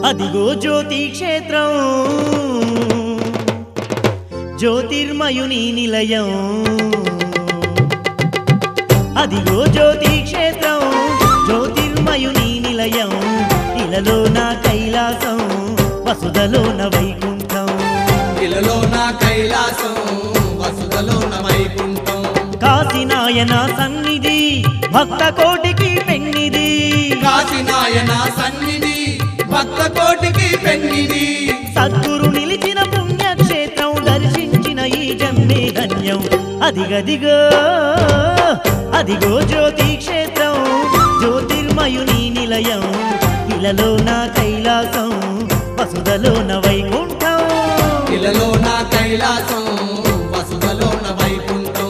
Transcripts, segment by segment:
అదిగో జ్యోతి క్షేత్రం జ్యోతిర్మయుని నిలయం అదిగో జ్యోతి క్షేత్రం జ్యోతిర్మయుని నిలయం ఇలలో నా కైలాసం వసుదలోన వైకుంఠం ఇలలో నా కైలాసం వసుదలో నా వైకుంఠం కాశీనాయన సన్నిధి భక్త కోటికి పెన్నిది కాశీనాయన సన్నిధి భక్త కోటికి పెన్నిది సద్గురు నిలిచిన పుణ్యక్షేత్రం దర్శించిన ఈ జన్మే ధన్యం అదిగదిగో అదిగో జ్యోతి క్షేత్రం జ్యోతిర్మయుని నిలయం ఇలలో నా కైలాసం వసుదలోన వైకుంఠం ఇలలో నా కైలాసం వసుదలో నా వైకుంఠం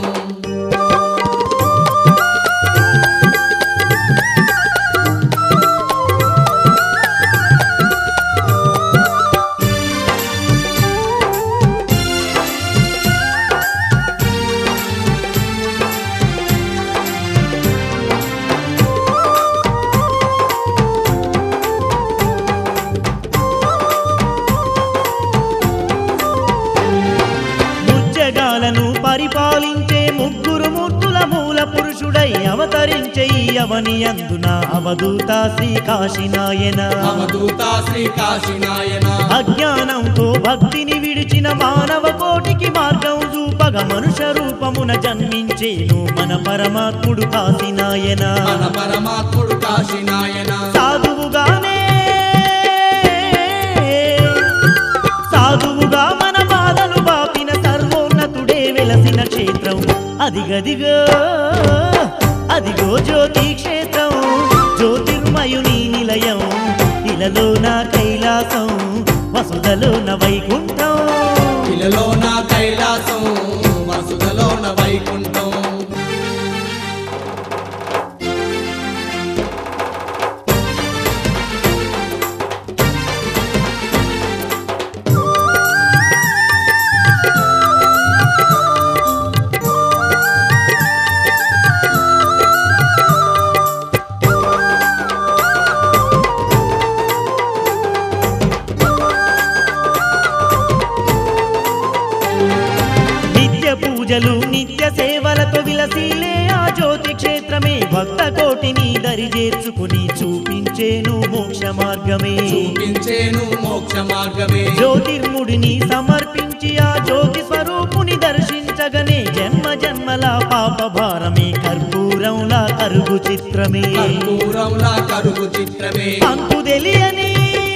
ముజ్జగాలను పరిపాలించే ముగ్గురు మూర్తుల మూల పురుషుడై అవతరించే ఈ అవని అందున అవధూత శ్రీ కాశీనాయన అవధూత శ్రీ కాశీనాయన అజ్ఞానంతో భక్తిని విడిచిన మానవ కోటికి మార్గం చూపగ మనుష్య రూపమున జన్మించేను మన పరమాత్ముడు కాశీనాయన మన పరమాత్ముడు కాశీనాయన సాధువుగానే సాధువుగా మన బాధలు బాపిన సర్వోన్నతుడే వెలసిన క్షేత్రం అదిగదిగో అదిగో జ్యోతి క్షేత్రం జ్యోతిర్మయుని నిలయం ఇలలో నా కైలాసం వసుదలో నా వైకుంఠం ఇలలో నా కైలాసం వసుదలో నా వైకుంఠం నిత్య పూజలు నిత్య సేవలతో విలసీలే ఆ జ్యోతి క్షేత్రమే భక్త కోటిని దరి చేర్చుకుని చూపించేను మోక్ష మార్గమే చూపించేను మోక్ష మార్గమే జ్యోతిర్ముడిని సమర్పించి ఆ జ్యోతి స్వరూపుని దర్శించగనే జన్మ జన్మల పాప భారమే కర్పూరంలా కరుగు చిత్రమే కర్పూరంలా కరుగు చిత్రమే అంతు తెలియని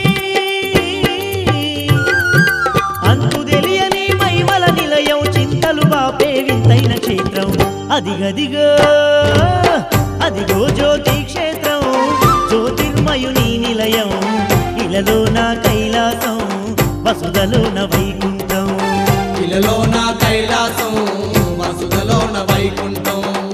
అంతు తెలియని మైమల నిలయం చింతలు బాపే వింతైన క్షేత్రం అదిగదిగో అదిగో జ్యోతి క్షేత్రం జ్యోతిర్మయుని నిలయం ఇలలో నా కైలాసం వసుదలో నా వైకుంఠం ఇలలో నా కైలాసం వసుదలో నా వైకుంఠం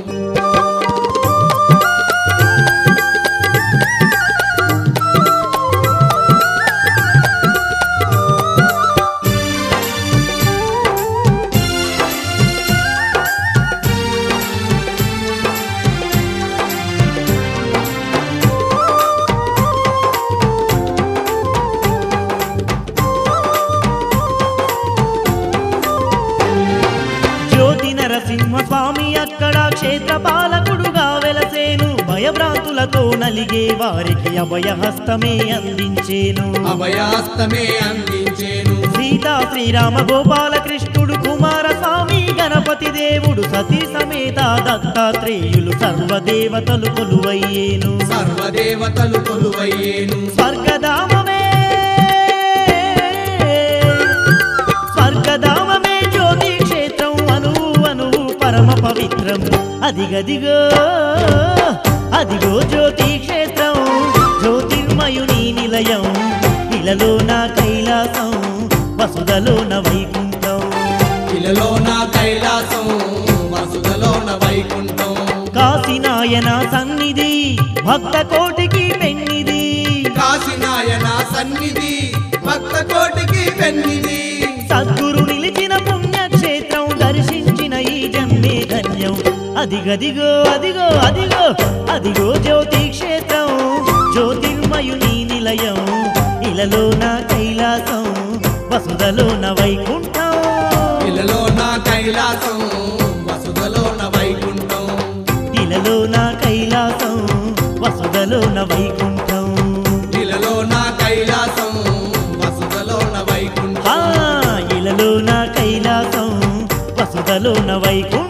జ్యోతి నరసింహ స్వామి అక్కడ క్షేత్ర పాలకుడుగా వెలసేను భయభ్రాంతులతో నలిగే వారికి అభయహస్తమే అందించేను అభయాస్తమే అందించేను సీతా శ్రీరామ గోపాలకృష్ణుడు కుమారస్వామి గణపతి దేవుడు సతీ సమేత దత్తాత్రేయులు సర్వదేవతలు కొలువయ్యేను సర్వదేవతలు కొలువయ్యేను స్వర్గధామమే స్వర్గధామమే జ్యోతి క్షేత్రం అనువు అనువు పరమ పవిత్రం అదిగదిగో అదిగో జ్యోతి క్షేత్రం జ్యోతిర్మయుని నిలయం ఇలలో నా కైలాసం వసుదలో నా వైకుంఠం ఇలలో నా కైలాసం వసుదలో నా వైకుంఠం కాశీనాయన సన్నిధి భక్త కోటికి పెన్నిది కాశీనాయన సన్నిధి భక్త కోటికి పెన్నిది సద్గురు నిలిచిన పుణ్యక్షేత్రం దర్శించిన ఈ జన్మే ధన్యం అదిగదిగో అదిగో అదిగో అదిగో జ్యోతి క్షేత్రం జ్యోతిర్మయుని నిలయం ఇలలో వసుదలోన వైకుంఠం ఇలలోన కైలాసం వసుదలోన వైకుంఠం ఆ ఇలలోన కైలాసం వసుదలోన వైకుంఠం